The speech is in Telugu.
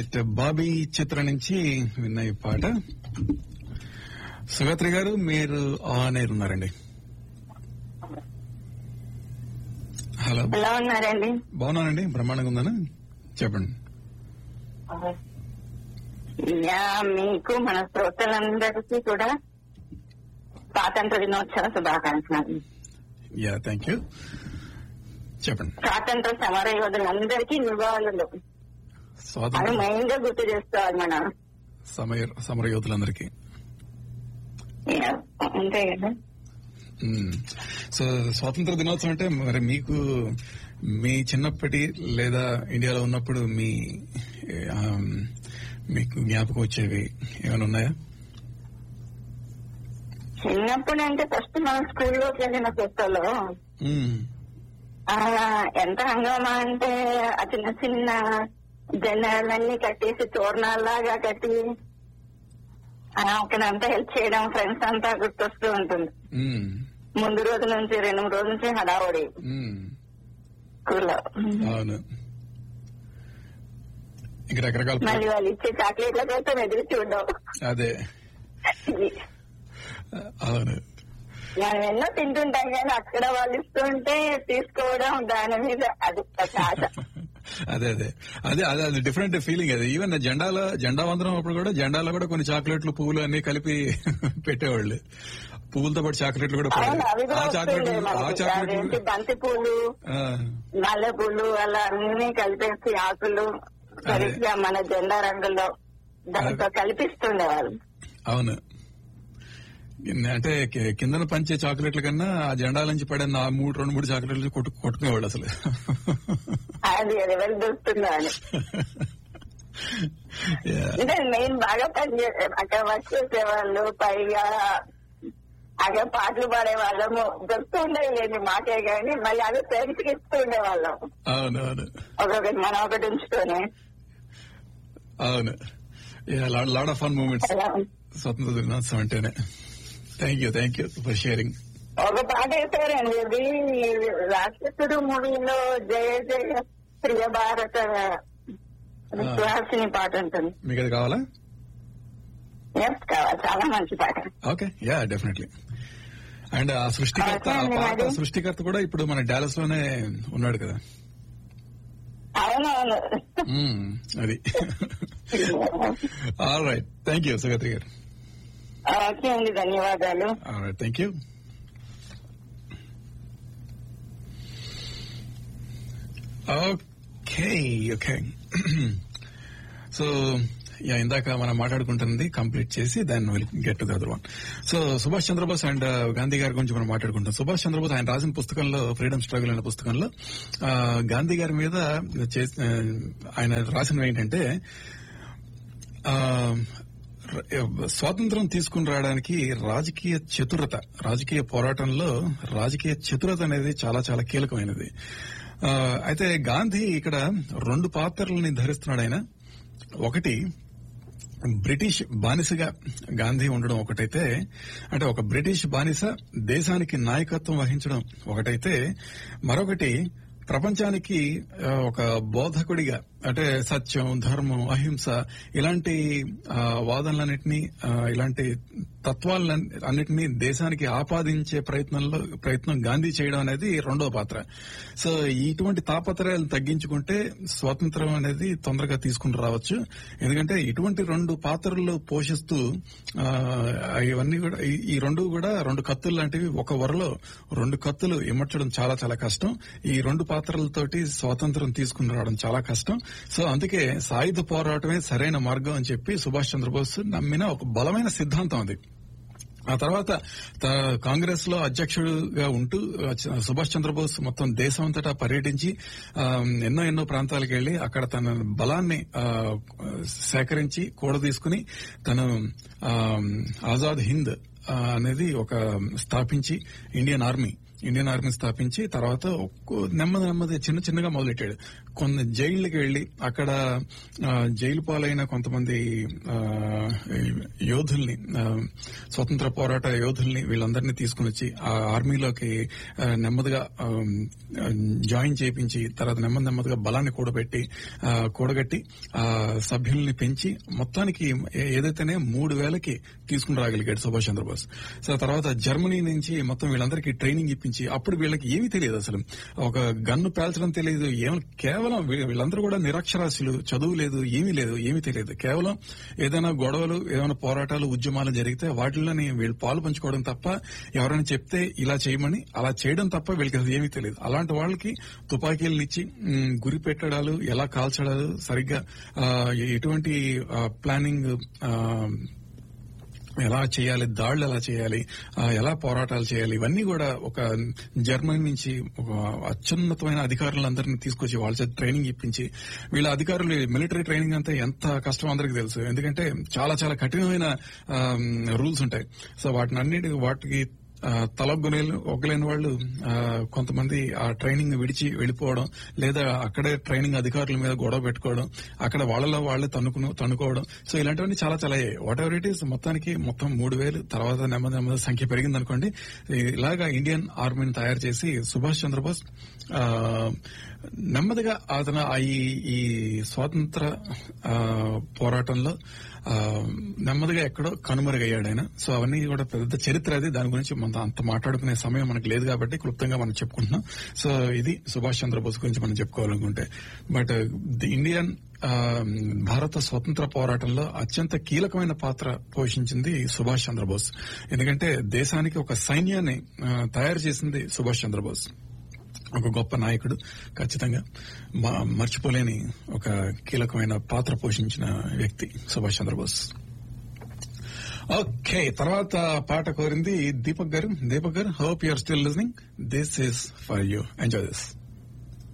రైట్ బాబీ చిత్రం నుంచి విన్న ఈ పాట సుగత్రి గారు మీరు ఆన్ ఎయిర్ ఉన్నారండి హలో ఎలా ఉన్నారండి బాగున్నానండి బ్రహ్మాండంగా ఉందని చెప్పండి యా, మీకు మన శ్రోతలందరికీ కూడా స్వాతంత్ర దినోత్సవ శుభాకాంక్షలు యా థ్యాంక్ యూ చెప్పండి స్వాతంత్ర సమర యోధులందరికీ నివాళులు అది స్వాతంత్ర మెయిన్ గా గుర్తు చేసుకోవాలి మనం సమయ సమర యోధులందరికీ యా, అంతే కదా మ్మ్. సో స్వాతంత్ర దినోత్సవం అంటే మరి మీకు మీ చిన్నప్పటి లేదా ఇండియాలో ఉన్నప్పుడు మీ ఆ, మీకు జ్ఞాపకం వచ్చేవి ఏమైనా ఉన్నాయా చిన్నప్పుడు అంటే ఫస్ట్ మనం స్కూల్లోకి వెళ్ళిన కొత్తలో మ్మ్. ఆ, ఎంత హంగామా అంటే ఆ చిన్న చిన్న జెండాలన్నీ కట్టేసి తోరణాల్లాగా కట్టి ఆ, అక్కడంతా హెల్ప్ చేయడం ఫ్రెండ్స్ అంతా గుర్తొస్తూ ఉంటుంది మ్మ్. ముందు రోజు నుంచి రెండు మూడు రోజుల నుంచి హడావుడి మ్మ్. స్కూల్లో అవును ఇంక రకరకాల మళ్ళీ వాళ్ళు ఇచ్చే చాక్లెట్ల కోసం ఎదురు చూడడం అదే అవును మనం ఎన్నో తింటుంటాం కానీ అక్కడ వాళ్ళు ఇస్తుంటే తీసుకోవడం దాని మీద అది ఒక ఆశ అదే అదే అదే అదే అది డిఫరెంట్ ఫీలింగ్ అది ఈవెన్ జెండాలో జెండా వందనం అప్పుడు కూడా జెండాలో కూడా కొన్ని చాక్లెట్లు పువ్వులు అన్ని కలిపి పెట్టేవాళ్ళు పువ్వులతో పాటు చాక్లెట్లు కూడా అవును అవి పడేవి. ఆ కూడా చాక్లెట్లు వస్తుండే ఆ మనకి చాక్లెట్లు అదేంటి బంతి పూలు ఆ, మల్లె పూలు అలా అన్ని కలిపేసి ఆకులు సరిగ్గా మన జెండా రంగులో దాంతో కల్పిస్తుండే వాళ్ళు అవును అంటే కి- కిందన పంచే చాక్లెట్ల కన్నా ఆ జెండా నుంచి పడిన ఆ మూడు రెండు మూడు చాక్లెట్లు కొట్టు కొట్టుకునేవాళ్ళు అసలు అది అది ఎవరు దొరుకుతుందో అని Yeah. అంటే మెయిన్ బాగా పనిచేసే అక్కడ వర్క్ చేసేవాళ్ళు పైగా అక్కడ పాటలు పాడే వాళ్ళము దొరుకుతూ ఉండేవి లేదు మాకే కానీ మళ్ళీ అవి ఫ్రెండ్స్ కి ఇస్తూ ఉండేవాళ్ళం అవును అవును ఒక్కొక్కటి మనం ఒకటి ఉంచుకొని అవును లాడ్ ఆఫ్ ఫన్ మూమెంట్స్ అలా స్వతంత్ర దినోత్సవం అంటేనే thank you thank you for sharing ఒక పాట వేశారండి ఇది రాక్షసుడు మూవీలో జయ జయ ప్రియ భారత సుహాసిని పాట ఉంటుంది మీకు అది కావాలా ఎస్ కావాలి చాలా మంచి పాట ఓకే యా డెఫినెట్లీ అండ్ ఆ సృష్టికర్త ఆ Okay, పాట మరి. సృష్టికర్త కూడా ఇప్పుడు మన డాలస్ లోనే ఉన్నాడు కదా అవునవును మ్మ్, అది ఆల్ రైట్ థ్యాంక్ యూ సుగత్రి గారు ఓకే అండి ధన్యవాదాలు all right thank you okay okay so yeah ఇందాక మనం మాట్లాడుకుంటుంది కంప్లీట్ చేసి దాన్ని will get to other one so Subhash Chandrabose and Gandhi గారి గురించి మనం మాట్లాడుకుంటాం సుభాష్ చంద్రబోస్ ఆయన రాసిన పుస్తకంలో ఫ్రీడమ్ స్ట్రగుల్ అనే పుస్తకంలో ఆ, గాంధీ గారి మీద చేస్- ఆ, ఆయన రాసినవి ఏంటంటే ఆ, ర- స్వాతంత్రం తీసుకుని రావడానికి రాజకీయ చతురత రాజకీయ పోరాటంలో రాజకీయ చతురత అనేది చాలా చాలా కీలకమైనది ఆ, అయితే గాంధీ ఇక్కడ రెండు పాత్రలని ధరిస్తున్నాడు ఆయన ఒకటి బ్రిటిష్ బానిసగా గాంధీ ఉండడం ఒకటైతే అంటే ఒక బ్రిటిష్ బానిస దేశానికి నాయకత్వం వహించడం ఒకటైతే మరొకటి ప్రపంచానికి ఆ, ఒక బోధకుడిగా అంటే సత్యం ధర్మం అహింస ఇలాంటి ఆ, వాదనలన్నింటినీ ఆ, ఇలాంటి తత్వాలన్నింటినీ దేశానికి ఆపాదించే ప్రయత్నంలో ప్రయత్నం గాంధీ చేయడం అనేది రెండో పాత్ర సో ఇటువంటి తాపత్రయాలు తగ్గించుకుంటే స్వాతంత్రం అనేది తొందరగా తీసుకుని రావచ్చు ఎందుకంటే ఇటువంటి రెండు పాత్రలు పోషిస్తూ ఆ, ఇవన్నీ కూడా ఈ- ఈ రెండు కూడా రెండు కత్తులు లాంటివి ఒక వరలో రెండు కత్తులు ఇమర్చడం చాలా చాలా కష్టం ఈ రెండు పాత్రలతోటి స్వాతంత్రం తీసుకుని రావడం చాలా కష్టం సో అందుకే సాయుధ పోరాటమే సరైన మార్గం అని చెప్పి సుభాష్ చంద్రబోస్ నమ్మిన ఒక బలమైన సిద్ధాంతం అది ఆ తర్వాత త- కాంగ్రెస్ లో అధ్యక్షుడుగా ఉంటూ ఆ, చ- సుభాష్ చంద్రబోస్ మొత్తం దేశం అంతటా పర్యటించి ఆ, ఎన్నో ఎన్నో ప్రాంతాలకు వెళ్లి అక్కడ తన బలాన్ని ఆ, సేకరించి కూడదీసుకుని తను ఆ, ఆజాద్ హింద్ ఆ, అనేది ఒక స్థాపించి ఇండియన్ ఆర్మీ ఇండియన్ ఆర్మీ స్థాపించి తర్వాత ఒక్కో నెమ్మది నెమ్మది చిన్న చిన్నగా మొదలెట్టాడు కొన్ని జైళ్ళకి వెళ్లి అక్కడ ఆ, జైలు పాలైన కొంతమంది ఆ, యోధుల్ని ఆ, స్వతంత్ర పోరాట యోధుల్ని వీళ్ళందరినీ తీసుకుని వచ్చి ఆ ఆర్మీలోకి ఆ, నెమ్మదిగా ఆ, జాయిన్ చేయించి తర్వాత నెమ్మది నెమ్మదిగా బలాన్ని కూడబెట్టి ఆ, కూడగట్టి ఆ సభ్యుల్ని పెంచి మొత్తానికి ఏ- ఏదైతేనే మూడు వేలకి తీసుకుని రాగలిగాడు సుభాష్ చంద్రబోస్ సో తర్వాత జర్మనీ నుంచి మొత్తం వీళ్ళందరికీ ట్రైనింగ్ ఇప్పించి అప్పుడు వీళ్ళకి ఏమీ తెలియదు అసలు ఒక గన్ను పేల్చడం తెలియదు ఏం కేవలం వీ- వీళ్ళందరూ కూడా నిరక్షరాస్యులు చదువు లేదు ఏమీ లేదు ఏమీ తెలియదు కేవలం ఏదైనా గొడవలు ఏదైనా పోరాటాలు ఉద్యమాలు జరిగితే వాటిల్లోని వీళ్ళు పాలు పంచుకోవడం తప్ప ఎవరైనా చెప్తే ఇలా చేయమని అలా చేయడం తప్ప వీళ్ళకి అసలు ఏమీ తెలియదు అలాంటి వాళ్ళకి తుపాకీలను ఇచ్చి ఉమ్, గురి పెట్టడాలు ఎలా కాల్చడాలు సరిగ్గా ఆ, ఎటువంటి ఆ, ప్లానింగ్ ఆ, ఎలా చేయాలి దాడులు ఎలా చేయాలి ఆ, ఎలా పోరాటాలు చేయాలి ఇవన్నీ కూడా ఒక జర్మనీ నుంచి ఒక అత్యున్నతమైన అధికారులందరినీ తీసుకొచ్చి వాళ్ళ చేత ట్రైనింగ్ ఇప్పించి వీళ్ళ అధికారులు మిలిటరీ ట్రైనింగ్ అంతా ఎంత కష్టం అందరికీ తెలుసు ఎందుకంటే చాలా చాలా కఠినమైన రూల్స్ ఉంటాయి సో వాటిని అన్నిటి వాటికి ఆ, తలొగ్గలేని ఒగ్గలేని వాళ్ళు ఆ, కొంతమంది ఆ ట్రైనింగ్ విడిచి వెళ్ళిపోవడం లేదా అక్కడే ట్రైనింగ్ అధికారుల మీద గొడవ పెట్టుకోవడం అక్కడ వాళ్ళలో వాళ్ళే తన్నుకును తన్నుకోవడం సో ఇలాంటివన్నీ చాలా చాలా వాట్ ఎవర్ ఇట్ ఈస్ మొత్తానికి మొత్తం మూడు వేలు తర్వాత నెమ్మది నెమ్మది సంఖ్య పెరిగింది అనుకోండి ఇలాగా ఇండియన్ ఆర్మీని తయారు చేసి సుభాష్ చంద్రబోస్ ఆ, నెమ్మదిగా అతను ఆ ఈ ఈ స్వాతంత్ర ఆ, పోరాటంలో ఆ, నెమ్మదిగా ఎక్కడో కనుమరుగయ్యాడు ఆయన సో అవన్నీ కూడా పెద్ద చరిత్ర అది దాని గురించి మనం అంత మాట్లాడుకునే సమయం మనకు లేదు కాబట్టి క్లుప్తంగా మనం చెప్పుకుంటున్నాం సో ఇది సుభాష్ చంద్రబోస్ గురించి మనం చెప్పుకోవాలనుకుంటే బట్ ది ఇండియన్ ఆ, భారత స్వతంత్ర పోరాటంలో అత్యంత కీలకమైన పాత్ర పోషించింది సుభాష్ చంద్రబోస్ ఎందుకంటే దేశానికి ఒక సైన్యాన్ని ఆ, తయారు చేసింది సుభాష్ చంద్రబోస్ ఒక గొప్ప నాయకుడు ఖచ్చితంగా మ- మర్చిపోలేని ఒక కీలకమైన పాత్ర పోషించిన వ్యక్తి సుభాష్ చంద్రబోస్ ఓకే తర్వాత పాట కోరింది దీపక్ గారు దీపక్ గారు hope you are still listening this is for you enjoy this